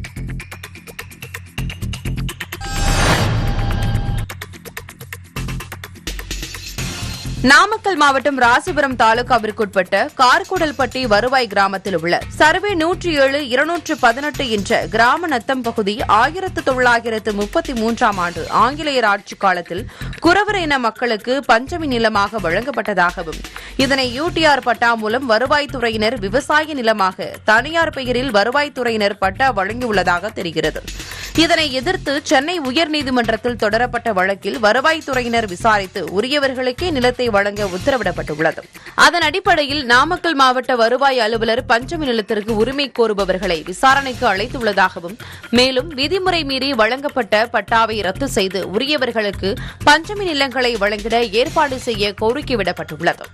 நாமக்கல் மாவட்டம் ராசிபுரம் தாலுகாவிற்குட்பட்ட கார்குடல்பட்டி வருவாய் கிராமத்தில் உள்ள சர்வே நூற்றி ஏழு இருநூற்று பதினெட்டு என்ற கிராம நத்தம் பகுதி ஆயிரத்து தொள்ளாயிரத்து முப்பத்தி மூன்றாம் ஆண்டு ஆங்கிலேயர் ஆட்சிக் காலத்தில் குறவர் இன மக்களுக்கு பஞ்சமி நிலமாக வழங்கப்பட்டதாகவும் இதனை யூடிஆர் பட்டா மூலம் வருவாய்த்துறையினர் விவசாய நிலமாக தனியார் பெயரில் வருவாய்த்துறையினர் பட்டா வழங்கியுள்ளதாக தெரிகிறது இதனை எதிர்த்து சென்னை உயர்நீதிமன்றத்தில் தொடரப்பட்ட வழக்கில் வருவாய்த்துறையினர் விசாரித்து உரியவர்களுக்கே நிலத்தை வழங்க உத்தரவிடப்பட்டுள்ளது அதன் அடிப்படையில் நாமக்கல் மாவட்ட வருவாய் அலுவலர் பஞ்சமி நிலத்திற்கு உரிமை கோருபவர்களை விசாரணைக்கு அழைத்துள்ளதாகவும் மேலும் விதிமுறை மீறி வழங்கப்பட்ட பட்டாவை ரத்து செய்து உரியவர்களுக்கு பஞ்சமி நிலங்களை வழங்கிட ஏற்பாடு செய்ய கோரிக்கை விடப்பட்டுள்ளது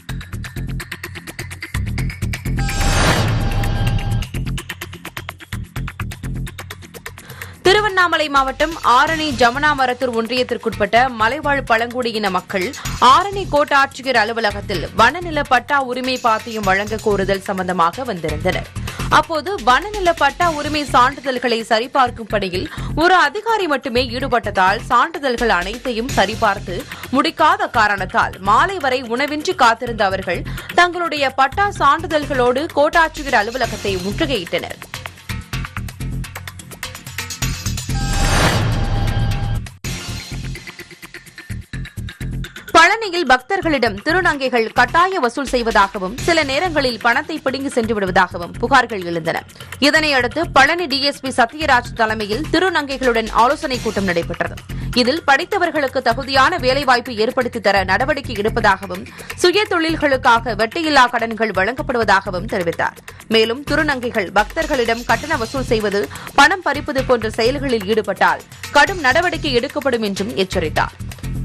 திருவண்ணாமலை மாவட்டம் ஆரணி ஜமுனாமரத்தூர் ஒன்றியத்திற்குட்பட்ட மலைவாழ் பழங்குடியின மக்கள் ஆரணி கோட்டாட்சியர் அலுவலகத்தில் வனநில பட்டா உரிமை பாத்தியம் வழங்க கோருதல் சம்பந்தமாக வந்திருந்தனர் அப்போது வனநில பட்டா உரிமை சான்றிதழ்களை சரிபார்க்கும் பணியில் ஒரு அதிகாரி மட்டுமே ஈடுபட்டதால் சான்றிதழ்கள் அனைத்தையும் சரிபார்த்து முடிக்காத காரணத்தால் மாலை வரை உணவின்றி காத்திருந்த அவர்கள் தங்களுடைய பட்டா சான்றிதழ்களோடு கோட்டாட்சியர் அலுவலகத்தை முற்றுகையிட்டனர் பழனியில் பக்தர்களிடம் திருநங்கைகள் கட்டாய வசூல் செய்வதாகவும் சில நேரங்களில் பணத்தை பிடுங்கி சென்று விடுவதாகவும் புகார்கள் எழுந்தன இதனையடுத்து பழனி டிஎஸ்பி சத்யராஜ் தலைமையில் திருநங்கைகளுடன் ஆலோசனைக் கூட்டம் நடைபெற்றது இதில் படித்தவர்களுக்கு தகுதியான வேலைவாய்ப்பு ஏற்படுத்தி தர நடவடிக்கை எடுப்பதாகவும் சுய தொழில்களுக்காக வட்டியில்லா கடன்கள் வழங்கப்படுவதாகவும் தெரிவித்தார் மேலும் திருநங்கைகள் பக்தர்களிடம் கட்டண வசூல் செய்வது பணம் பறிப்பது போன்ற செயல்களில் ஈடுபட்டால் கடும் நடவடிக்கை எடுக்கப்படும் என்றும் எச்சரித்தார்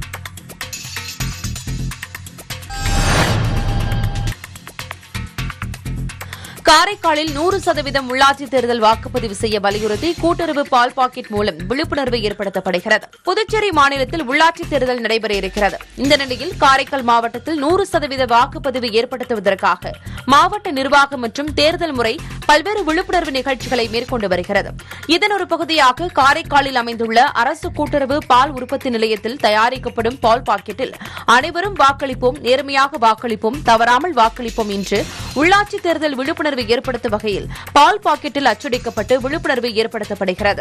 காரைக்காலில் நூறு சதவீதம் உள்ளாட்சி தேர்தல் வாக்குப்பதிவு செய்ய வலியுறுத்தி கூட்டுறவு பால் பாக்கெட் மூலம் விழிப்புணர்வு ஏற்படுத்தப்படுகிறது புதுச்சேரி மாநிலத்தில் உள்ளாட்சி தேர்தல் நடைபெற இருக்கிறது இந்த நிலையில் காரைக்கால் மாவட்டத்தில் நூறு சதவீத வாக்குப்பதிவு ஏற்படுத்துவதற்காக மாவட்ட நிர்வாகம் மற்றும் தேர்தல் முறை பல்வேறு விழிப்புணர்வு நிகழ்ச்சிகளை மேற்கொண்டு வருகிறது இதன் ஒரு பகுதியாக காரைக்காலில் அமைந்துள்ள அரசு கூட்டுறவு பால் உற்பத்தி நிலையத்தில் தயாரிக்கப்படும் பால் பாக்கெட்டில் அனைவரும் வாக்களிப்போம் நேர்மையாக வாக்களிப்போம் தவறாமல் வாக்களிப்போம் என்று உள்ளாட்சி தேர்தல் விழிப்புணர்வு ஏற்படுத்தும் வகையில் பால் பாக்கெட்டில் அச்சடிக்கப்பட்டு விழிப்புணர்வு ஏற்படுத்தப்படுகிறது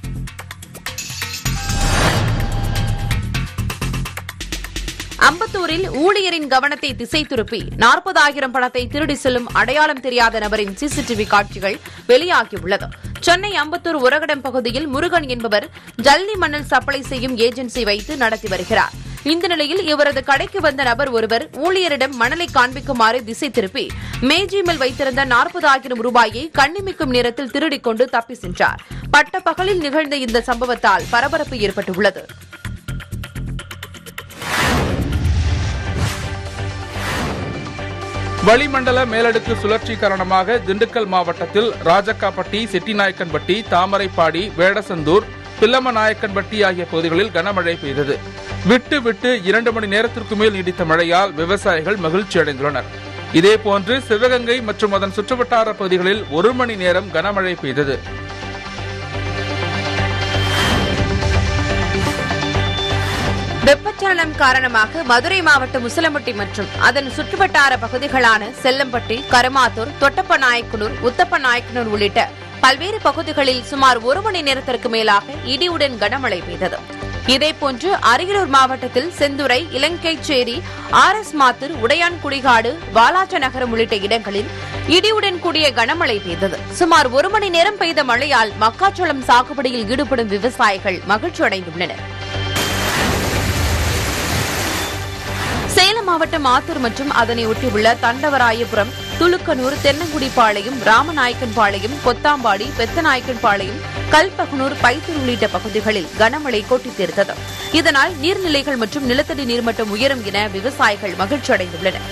அம்பத்தூரில் ஊழியரின் கவனத்தை திசை திருப்பி நாற்பதாயிரம் பணத்தை திருடி செல்லும் அடையாளம் தெரியாத நபரின் சிசிடிவி காட்சிகள் வெளியாகியுள்ளது சென்னை அம்பத்தூர் உரகடம் பகுதியில் முருகன் என்பவர் ஜல்லி மணல் சப்ளை செய்யும் ஏஜென்சி வைத்து நடத்தி வருகிறார் இந்த நிலையில் இவரது கடைக்கு வந்த நபர் ஒருவர் ஊழியரிடம் மணலை காண்பிக்குமாறு திசை திருப்பி மேஜிமில் வைத்திருந்த நாற்பதாயிரம் ரூபாயை கண்ணிமிக்கும் நேரத்தில் திருடிக் கொண்டு தப்பி சென்றார் பட்ட பகலில் நிகழ்ந்த இந்த சம்பவத்தால் பரபரப்பு ஏற்பட்டுள்ளது வளிமண்டல மேலடுக்கு சுழற்சி காரணமாக திண்டுக்கல் மாவட்டத்தில் ராஜக்காப்பட்டி செட்டிநாயக்கன்பட்டி தாமரைப்பாடி வேடசந்தூர் பில்லமநாயக்கன்பட்டி ஆகிய பகுதிகளில் கனமழை பெய்தது விட்டு விட்டு இரண்டு மணி நேரத்திற்கு மேல் நீடித்த மழையால் விவசாயிகள் மகிழ்ச்சி அடைந்துள்ளனர் இதேபோன்று சிவகங்கை மற்றும் அதன் சுற்றுவட்டார பகுதிகளில் ஒரு மணி நேரம் கனமழை பெய்தது வெப்பச்சலனம் காரணமாக மதுரை மாவட்டம் உசிலம்பட்டி மற்றும் அதன் சுற்றுவட்டார பகுதிகளான செல்லம்பட்டி கருமாத்தூர் தொட்டப்ப நாயக்கனூர் உத்தப்ப நாயக்கனூர் உள்ளிட்ட பல்வேறு பகுதிகளில் சுமார் ஒரு மணி நேரத்திற்கு மேலாக இடியுடன் கனமழை பெய்தது இதேபோன்று அரியலூர் மாவட்டத்தில் செந்துறை இலங்கைச்சேரி ஆர் எஸ் மாத்தூர் உடையான்குடிகாடு வாலாஜ நகரம் உள்ளிட்ட இடங்களில் இடியுடன் கூடிய கனமழை பெய்தது சுமார் ஒரு மணி நேரம் பெய்த மழையால் மக்காச்சோளம் சாகுபடியில் ஈடுபடும் விவசாயிகள் மகிழ்ச்சி அடைந்துள்ளனர் சேலம் மாவட்டம் ஆத்தூர் மற்றும் அதனை ஒட்டியுள்ள தண்டவராயபுரம் துலுக்கனூர் தென்னங்குடிப்பாளையம் ராமநாயக்கன்பாளையம் கொத்தாம்பாடி பெத்தநாயக்கன்பாளையம் கல்பகனூர் பைத்தூர் உள்ளிட்ட பகுதிகளில் கனமழை கொட்டித் தீர்த்தது இதனால் நீர்நிலைகள் மற்றும் நிலத்தடி நீர்மட்டம் உயரும் என விவசாயிகள் மகிழ்ச்சி அடைந்துள்ளனர்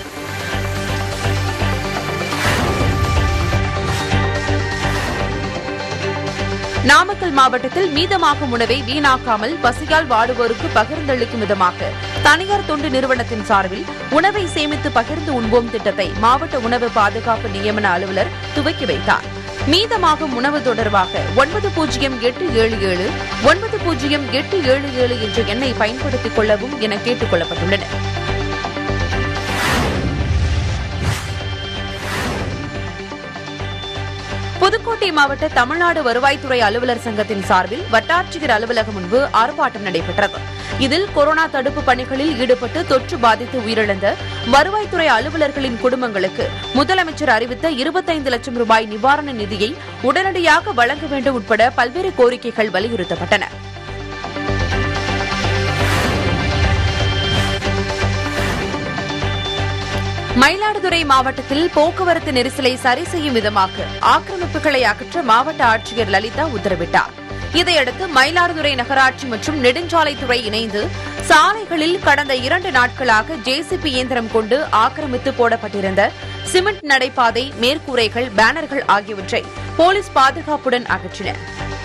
நாமக்கல் மாவட்டத்தில் மீதமாகும் உணவை வீணாக்காமல் பசியால் வாடுவோருக்கு பகிர்ந்தளிக்கும் விதமாக தனியார் தொண்டு நிறுவனத்தின் சார்பில் உணவை சேமித்து பகிர்ந்து உண்போம் திட்டத்தை மாவட்ட உணவு பாதுகாப்பு நியமன அலுவலர் துவக்கி வைத்தார் மீதமாகும் உணவு தொடர்பாக ஒன்பது பூஜ்ஜியம் எட்டு ஏழு ஏழு ஒன்பது பூஜ்ஜியம் எட்டு ஏழு ஏழு என்ற எண்ணை பயன்படுத்திக் கொள்ளவும் என கேட்டுக் கொள்ளப்பட்டுள்ளனர் புதுக்கோட்டை மாவட்ட தமிழ்நாடு வருவாய்த்துறை அலுவலர் சங்கத்தின் சார்பில் வட்டாட்சியர் அலுவலகம் முன்பு ஆர்ப்பாட்டம் நடைபெற்றது இதில் கொரோனா தடுப்பு பணிகளில் ஈடுபட்டு தொற்று பாதித்து உயிரிழந்த வருவாய்த்துறை அலுவலர்களின் குடும்பங்களுக்கு முதலமைச்சர் அறிவித்த இருபத்தைந்து லட்சம் ரூபாய் நிவாரண நிதியை உடனடியாக வழங்க வேண்டும் உட்பட பல்வேறு கோரிக்கைகள் வலியுறுத்தப்பட்டன மயிலாடுதுறை மாவட்டத்தில் போக்குவரத்து நெரிசலை சரி செய்யும் விதமாக ஆக்கிரமிப்புகளை அகற்ற மாவட்ட ஆட்சியர் லலிதா உத்தரவிட்டார் இதையடுத்து மயிலாடுதுறை நகராட்சி மற்றும் நெடுஞ்சாலைத்துறை இணைந்து சாலைகளில் கடந்த இரண்டு நாட்களாக ஜேசிபி இயந்திரம் கொண்டு ஆக்கிரமித்து போடப்பட்டிருந்த சிமெண்ட் நடைபாதை மேற்கூரைகள் பேனர்கள் ஆகியவற்றை போலீஸ் பாதுகாப்புடன் அகற்றினர்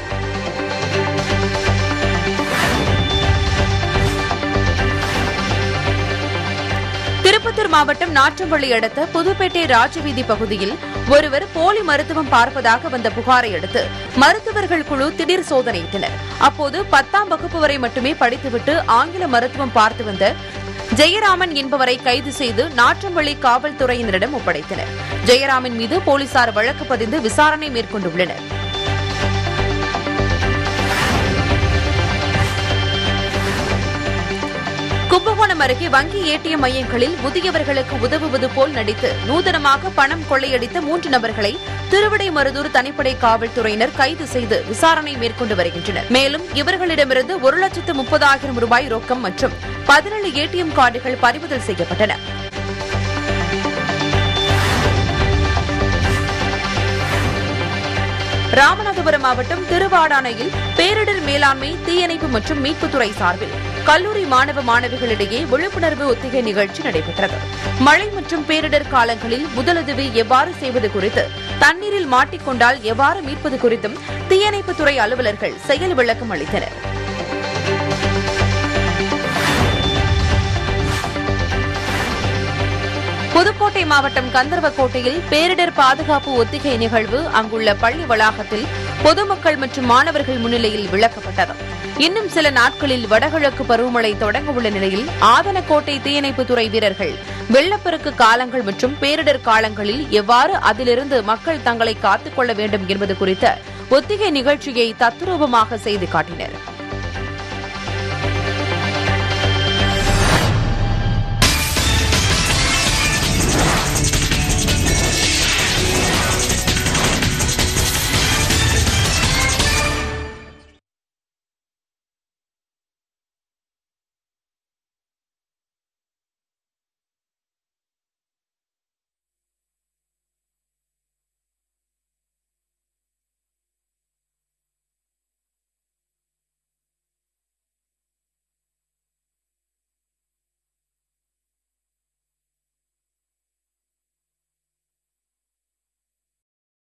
திருப்பத்தூர் மாவட்டம் நாற்றம்பள்ளி அடுத்த புதுப்பேட்டை ராஜவீதி பகுதியில் ஒருவர் போலி மருத்துவம் பார்ப்பதாக வந்த புகாரை அடுத்து மருத்துவர்கள் குழு திடீர் சோதனையிட்டனர் அப்போது பத்தாம் வகுப்பு வரை மட்டுமே படித்துவிட்டு ஆங்கில மருத்துவம் பார்த்து வந்த ஜெயராமன் என்பவரை கைது செய்து நாற்றம்பள்ளி காவல்துறையினரிடம் ஒப்படைத்தனர் ஜெயராமன் மீது போலீசார் வழக்கு பதிந்து விசாரணை மேற்கொண்டுள்ளனர் கும்பகோணம் அருகே வங்கி ஏடிஎம் மையங்களில் முதியவர்களுக்கு உதவுவது போல் நடித்து நூதனமாக பணம் கொள்ளையடித்த மூன்று நபர்களை திருவிடைமருதூர் தனிப்படை காவல்துறையினர் கைது செய்து விசாரணை மேற்கொண்டு வருகின்றனர் மேலும் இவர்களிடமிருந்து ஒரு லட்சத்து முப்பதாயிரம் ரூபாய் ரொக்கம் மற்றும் பதினேழு ஏடிஎம் கார்டுகள் பறிமுதல் செய்யப்பட்டன ராமநாதபுரம் மாவட்டம் திருவாடானையில் பேரிடர் மேலாண்மை தீயணைப்பு மற்றும் மீட்புத்துறை சார்பில் கல்லூரி மாணவ மாணவிகளிடையே விழிப்புணர்வு ஒத்திகை நிகழ்ச்சி நடைபெற்றது மழை மற்றும் பேரிடர் காலங்களில் முதலுதவி எவ்வாறு செய்வது குறித்து தண்ணீரில் மாட்டிக்கொண்டால் எவ்வாறு மீட்பது குறித்தும் தீயணைப்புத்துறை அலுவலர்கள் செயல் விளக்கம் அளித்தனர் புதுக்கோட்டை மாவட்டம் கந்தர்வக்கோட்டையில் பேரிடர் பாதுகாப்பு ஒத்திகை நிகழ்வு அங்குள்ள பள்ளி வளாகத்தில் பொதுமக்கள் மற்றும் மாணவர்கள் முன்னிலையில் விளக்கப்பட்டது இன்னும் சில நாட்களில் வடகிழக்கு பருவமழை தொடங்க உள்ள நிலையில் ஆதனக்கோட்டை தீயணைப்புத்துறை வீரர்கள் வெள்ளப்பெருக்கு காலங்கள் மற்றும் பேரிடர் காலங்களில் எவ்வாறு அதிலிருந்து மக்கள் தங்களை காத்துக் கொள்ள வேண்டும் என்பது குறித்த ஒத்திகை நிகழ்ச்சியை தத்துரூபமாக செய்து காட்டினர்